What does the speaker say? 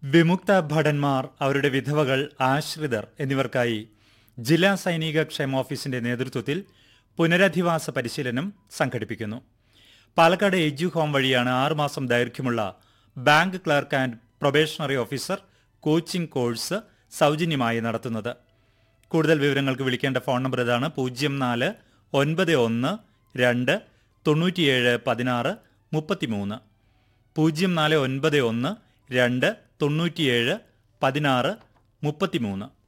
വിമുക്ത ഭടന്മാർ അവരുടെ വിധവകൾ ആശ്രിതർ എന്നിവർക്കായി ജില്ലാ സൈനിക ക്ഷേമ ഓഫീസിന്റെ നേതൃത്വത്തിൽ പുനരധിവാസ പരിശീലനം സംഘടിപ്പിക്കുന്നു പാലക്കാട് എജ്യു ഹോം വഴിയാണ് ആറുമാസം ദൈർഘ്യമുള്ള bank clerk and probationary officer coaching course സൗജന്യമായി നടത്തുന്നത് കൂടുതൽ വിവരങ്ങൾക്ക് വിളിക്കേണ്ട ഫോൺ നമ്പർ ഇതാണ് പൂജ്യം നാല് ഒൻപത് ഒന്ന് രണ്ട് തൊണ്ണൂറ്റിയേഴ് പതിനാറ് മുപ്പത്തിമൂന്ന് പൂജ്യം നാല് ഒൻപത് ഒന്ന് രണ്ട് തൊണ്ണൂറ്റിയേഴ് പതിനാറ് മുപ്പത്തിമൂന്ന്